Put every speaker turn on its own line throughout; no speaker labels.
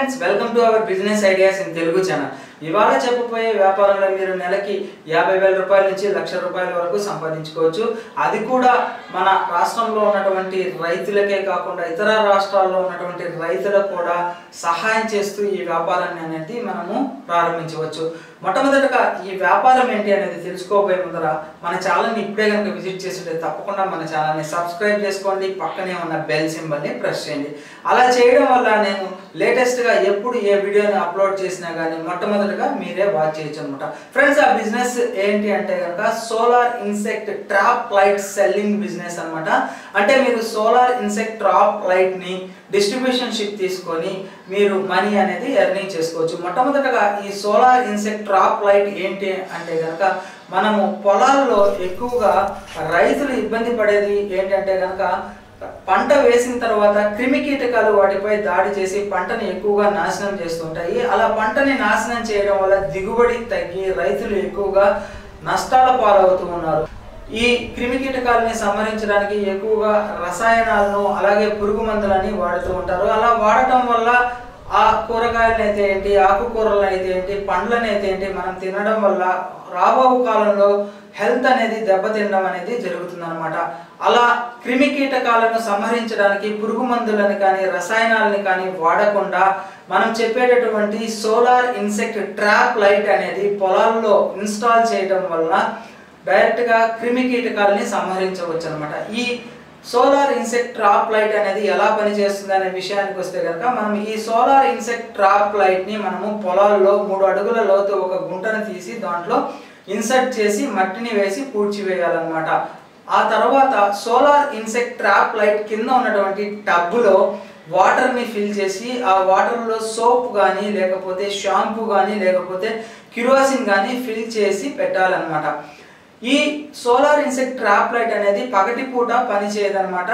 friends welcome to our business ideas in Telugu channel ఇవాళ చెప్పబోయే వ్యాపారంలో మీరు నెలకి యాభై వేల రూపాయల నుంచి లక్ష రూపాయల వరకు సంపాదించుకోవచ్చు అది కూడా మన రాష్ట్రంలో ఉన్నటువంటి రైతులకే కాకుండా ఇతర రాష్ట్రాల్లో ఉన్నటువంటి రైతులకు కూడా సహాయం చేస్తూ ఈ వ్యాపారాన్ని అనేది మనము ప్రారంభించవచ్చు మొట్టమొదటగా ఈ వ్యాపారం ఏంటి అనేది తెలుసుకోబోయే ముందర మన ఛానల్ని ఇప్పుడే కనుక విజిట్ చేస్తుంటే తప్పకుండా మన ఛానల్ని సబ్స్క్రైబ్ చేసుకోండి పక్కనే ఉన్న బెల్ సింబల్ని ప్రెస్ చేయండి అలా చేయడం వల్ల నేను లేటెస్ట్గా ఎప్పుడు ఏ వీడియోని అప్లోడ్ చేసినా కానీ మొట్టమొదటిగా మీరే వాచ్ చేయొచ్చు అనమాట ఫ్రెండ్స్ ఆ బిజినెస్ ఏంటి అంటే కనుక solar insect trap light selling business అన్నమాట అంటే మీరు సోలార్ ఇన్సెక్ట్ ట్రాప్ లైట్ని డిస్ట్రిబ్యూషన్ షిప్ తీసుకొని మీరు మనీ అనేది ఎర్నింగ్ చేసుకోవచ్చు మొట్టమొదటగా ఈ సోలార్ ఇన్సెక్ట్ ట్రాప్ లైట్ ఏంటి అంటే కనుక మనము పొలాల్లో ఎక్కువగా రైతులు ఇబ్బంది పడేది ఏంటంటే కనుక పంట వేసిన తర్వాత క్రిమి కీటకాలు వాటిపై దాడి చేసి పంటని ఎక్కువగా నాశనం చేస్తుంటాయి అలా పంటని నాశనం చేయడం వల్ల దిగుబడి తగ్గి రైతులు ఎక్కువగా నష్టాల పాలవుతూ ఉన్నారు ఈ క్రిమి కీటకాలని సంహరించడానికి ఎక్కువగా రసాయనాలను అలాగే పురుగు మందులని వాడుతూ ఉంటారు అలా వాడటం వల్ల ఆ కూరగాయలను అయితే ఏంటి ఆకుకూరలు అయితే ఏంటి పండ్లను అయితే ఏంటి మనం తినడం వల్ల రాబో కాలంలో హెల్త్ అనేది దెబ్బతినడం అనేది జరుగుతుంది అనమాట అలా క్రిమి కీటకాలను సంహరించడానికి పురుగు మందులని కానీ రసాయనాలని కానీ వాడకుండా మనం చెప్పేటటువంటి సోలార్ ఇన్సెక్ట్ ట్రాప్ లైట్ అనేది పొలాల్లో ఇన్స్టాల్ చేయడం వల్ల డైరెక్ట్గా క్రిమి కీటకాలని సంహరించవచ్చు అనమాట ఈ సోలార్ ఇన్సెక్ట్ ట్రాప్ లైట్ అనేది ఎలా పనిచేస్తుంది అనే విషయానికి వస్తే కనుక మనం ఈ సోలార్ ఇన్సెక్ట్ ట్రాప్ లైట్ ని మనము పొలాల్లో మూడు అడుగుల లోతు ఒక గుంటను తీసి దాంట్లో ఇన్సర్ట్ చేసి మట్టిని వేసి పూడ్చివేయాలన్నమాట ఆ తర్వాత సోలార్ ఇన్సెక్ట్ ట్రాప్ లైట్ కింద ఉన్నటువంటి టబ్బులో వాటర్ని ఫిల్ చేసి ఆ వాటర్లో సోప్ కానీ లేకపోతే షాంపూ కానీ లేకపోతే కిరోసిన్ కానీ ఫిల్ చేసి పెట్టాలన్నమాట ఈ సోలార్ ఇన్సెక్ట్ ట్రాప్ లైట్ అనేది పగటిపూట పనిచేయదన్నమాట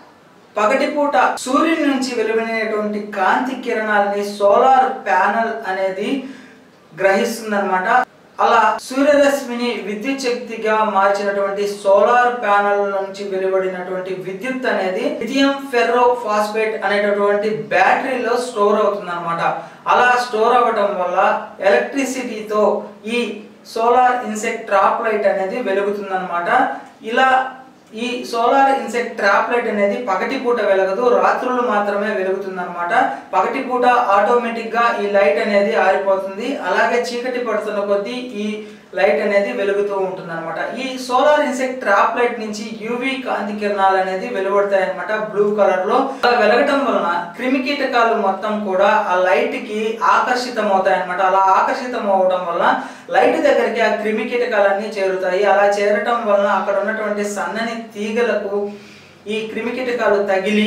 పగటిపూట సూర్యుని నుంచి వెలువడినటువంటి కాంతి కిరణాలని సోలార్ ప్యానల్ అనేది గ్రహిస్తుందన్నమాట అలా సూర్యరశ్మిని విద్యుత్ శక్తిగా మార్చినటువంటి సోలార్ ప్యానల్ నుంచి వెలువడినటువంటి విద్యుత్ అనేది లిథియం ఫెర్రో ఫాస్ఫేట్ అనేటటువంటి బ్యాటరీలో స్టోర్ అవుతుంది అనమాట అలా స్టోర్ అవ్వడం వల్ల ఎలక్ట్రిసిటీతో ఈ సోలార్ ఇన్సెక్ట్ ట్రాప్ లైట్ అనేది వెలుగుతుంది అనమాట ఇలా ఈ సోలార్ ఇన్సెక్ట్ ట్రాప్ లైట్ అనేది పగటి పూట వెలగదు రాత్రులు మాత్రమే వెలుగుతుంది అనమాట పగటి పూట ఆటోమేటిక్ గా ఈ లైట్ అనేది ఆరిపోతుంది అలాగే చీకటి పడుతున్న కొద్దీ ఈ లైట్ అనేది వెలుగుతూ ఉంటుంది అనమాట ఈ సోలార్ ఇన్సెక్ట్ ట్రాప్ లైట్ నుంచి యూవి కాంతి కిరణాలు అనేది వెలువడతాయి అనమాట బ్లూ కలర్ లో అలా వెలగటం వలన క్రిమి కీటకాలు మొత్తం కూడా ఆ లైట్ కి ఆకర్షితం అవుతాయి అనమాట అలా ఆకర్షితం అవడం వల్ల లైట్ దగ్గరికి ఆ క్రిమి కీటకాలన్నీ చేరుతాయి అలా చేరటం వలన అక్కడ ఉన్నటువంటి సన్నని తీగలకు ఈ క్రిమి కీటకాలు తగిలి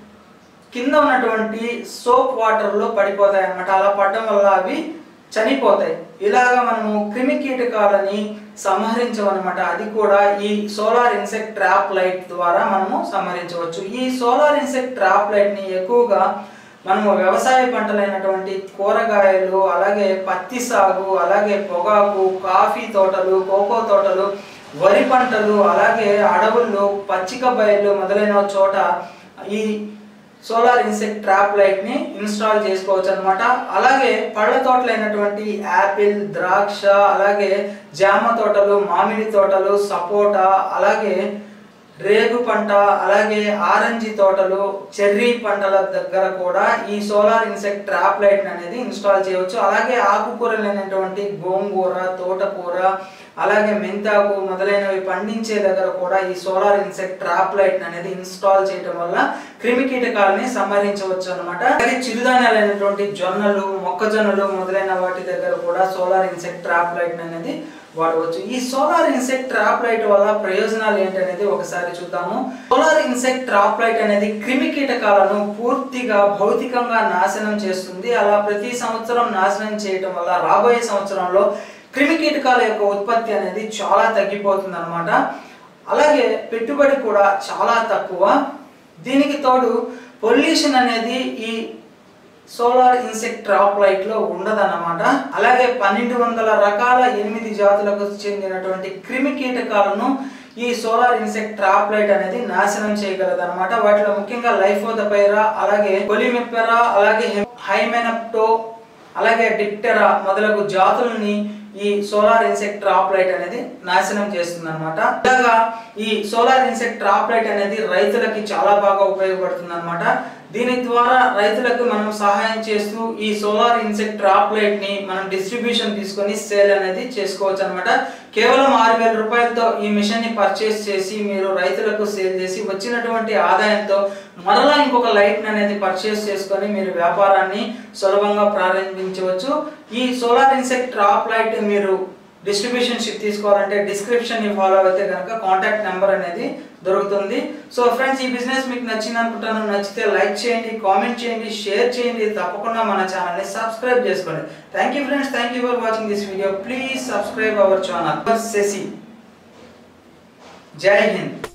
కింద ఉన్నటువంటి సోప్ వాటర్లో పడిపోతాయి అన్నమాట అలా పడడం వల్ల అవి చనిపోతాయి ఇలాగా మనము క్రిమి కీటకాలని సంహరించమన్నమాట అది కూడా ఈ సోలార్ ఇన్సెక్ట్ ట్రాప్ లైట్ ద్వారా మనము సంహరించవచ్చు ఈ సోలార్ ఇన్సెక్ట్ ట్రాప్ లైట్ ని ఎక్కువగా మనము వ్యవసాయ పంటలైనటువంటి కూరగాయలు అలాగే పత్తి సాగు అలాగే పొగాకు కాఫీ తోటలు కోకో తోటలు వరి పంటలు అలాగే అడవుల్లో పచ్చిక బయళ్ళు మొదలైన చోట ఈ సోలార్ ఇన్సెక్ట్ ట్రాప్ లైట్ ని ఇన్స్టాల్ చేసుకోవచ్చు అనమాట అలాగే పళ్ళ తోటలైనటువంటి యాపిల్ ద్రాక్ష అలాగే జామ తోటలు మామిడి తోటలు సపోటా అలాగే రేగు పంట అలాగే ఆరెంజి తోటలు చెర్రీ పంటల దగ్గర కూడా ఈ సోలార్ ఇన్సెక్ట్ ట్రాప్ లైట్ అనేది ఇన్స్టాల్ చేయవచ్చు అలాగే ఆకుకూరలైనటువంటి గోంగూర తోటకూర అలాగే మెంతాకు మొదలైనవి పండించే దగ్గర కూడా ఈ సోలార్ ఇన్సెక్ట్ ట్రాప్ లైట్ అనేది ఇన్స్టాల్ చేయడం వల్ల క్రిమి కీటకాలని సంహరించవచ్చు అనమాట అలాగే చిరుధాన్యాలైనటువంటి జొన్నలు మొక్కజొన్నలు మొదలైన వాటి దగ్గర కూడా సోలార్ ఇన్సెక్ట్ ట్రాప్ లైట్ అనేది వాడవచ్చు ఈ సోలార్ ఇన్సెక్ట్ ట్రాప్ లైట్ వల్ల ప్రయోజనాలు ఏంటనేది ఒకసారి చూద్దాము సోలార్ ఇన్సెక్ట్ ట్రాప్ లైట్ అనేది క్రిమి కీటకాలను పూర్తిగా భౌతికంగా నాశనం చేస్తుంది అలా ప్రతి సంవత్సరం నాశనం చేయటం వల్ల రాబోయే సంవత్సరంలో క్రిమి కీటకాల యొక్క ఉత్పత్తి అనేది చాలా తగ్గిపోతుంది అనమాట అలాగే పెట్టుబడి కూడా చాలా తక్కువ దీనికి తోడు పొల్యూషన్ అనేది ఈ సోలార్ ఇన్సెక్ట్ ట్రాప్ లైట్ లో ఉండదన్నమాట అలాగే పన్నెండు వందల రకాల ఎనిమిది జాతులకు చెందినటువంటి క్రిమి కీటకాలను ఈ సోలార్ ఇన్సెక్ట్ ట్రాప్ లైట్ అనేది నాశనం చేయగలదు అనమాట వాటిలో ముఖ్యంగా లైఫోదపైరా అలాగే కొలిమెపెరా అలాగే హైమెనప్టో అలాగే డిప్టెరా మొదలగు జాతుల్ని ఈ సోలార్ ఇన్సెక్ట్ ట్రాప్ లైట్ అనేది నాశనం చేస్తుంది అనమాట ఇలాగా ఈ సోలార్ ఇన్సెక్ట్ ట్రాప్ లైట్ అనేది రైతులకి చాలా బాగా ఉపయోగపడుతుంది అనమాట దీని ద్వారా రైతులకు మనం సహాయం చేస్తూ ఈ సోలార్ ఇన్సెక్ట్ ట్రాప్ లైట్ ని మనం డిస్ట్రిబ్యూషన్ తీసుకొని సేల్ అనేది చేసుకోవచ్చు అనమాట కేవలం ఆరు వేల రూపాయలతో ఈ మిషన్ ని పర్చేస్ చేసి మీరు రైతులకు సేల్ చేసి వచ్చినటువంటి ఆదాయంతో మరలా ఇంకొక లైట్ అనేది పర్చేస్ చేసుకొని మీరు వ్యాపారాన్ని సులభంగా ప్రారంభించవచ్చు ఈ సోలార్ ఇన్సెక్ట్ ట్రాప్ లైట్ మీరు డిస్ట్రిబ్యూషన్ షిప్ తీసుకోవాలంటే డిస్క్రిప్షన్ ని ఫాలో అయితే కనుక కాంటాక్ట్ నెంబర్ అనేది దొరుకుతుంది సో ఫ్రెండ్స్ ఈ బిజినెస్ మీకు నచ్చింది అనుకుంటాను నచ్చితే లైక్ చేయండి కామెంట్ చేయండి షేర్ చేయండి తప్పకుండా మన ఛానల్ని సబ్స్క్రైబ్ చేసుకోండి thank you friends thank you for watching this video please subscribe our channel Shashi జై హింద్